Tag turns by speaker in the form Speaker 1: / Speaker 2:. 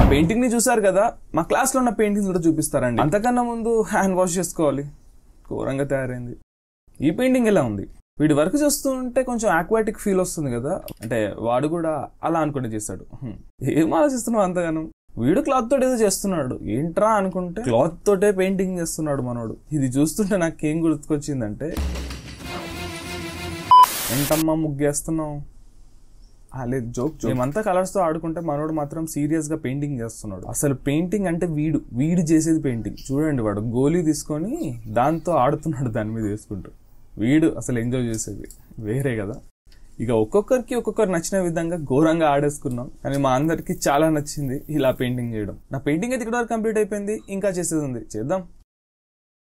Speaker 1: Painting ని చూసారు కదా మా క్లాస్ లో ఉన్న పెయింటింగ్స్ కూడా చూపిస్తారండి అంతకన్నా ముందు హ్యాండ్ వాష్ చేసుకోవాలి ఘోరంగా తయారైంది ఈ పెయింటింగ్ ఎలా ఉంది వీడి వర్క్ చేస్తుంటే కొంచెం ఆక్వాటిక్ ఫీల్ వస్తుంది కదా అంటే వాడు కూడా అలా అనుకుని చేస్తాడు హ్మ్. ఏం ఆలోచిస్తున్నావు అంతగానం వీడు క్లాత్ తోటి ఏదో చేస్తున్నాడు ఏంట్రా అనుకుంటే క్లాత్ తోటే పెయింటింగ్ చేస్తున్నాడు మనోడు ఇది చూస్తుంటే నాకేం గుర్తుకొచ్చిందంటే ఏంటమ్మా ముగ్గేస్తున్నావు ఆ, లేదు జోక్ మేమంతా కలర్స్ తో ఆడుకుంటే మనోడు మాత్రం సీరియస్ గా పెయింటింగ్ చేస్తున్నాడు అసలు పెయింటింగ్ అంటే వీడు వీడు చేసేది పెయింటింగ్ చూడండి వాడు గోలీ తీసుకొని దాంతో ఆడుతున్నాడు దాని మీద వేసుకుంటూ వీడు అసలు ఎంజాయ్ చేసేది వేరే కదా ఇక ఒక్కొక్కరికి ఒక్కొక్కరు నచ్చిన విధంగా ఘోరంగా ఆడేసుకున్నాం కానీ మా అందరికి చాలా నచ్చింది ఇలా పెయింటింగ్ చేయడం నా పెయింటింగ్ అయితే ఇక్కడ వరకు కంప్లీట్ అయిపోయింది ఇంకా చేసేది ఉంది చేద్దాం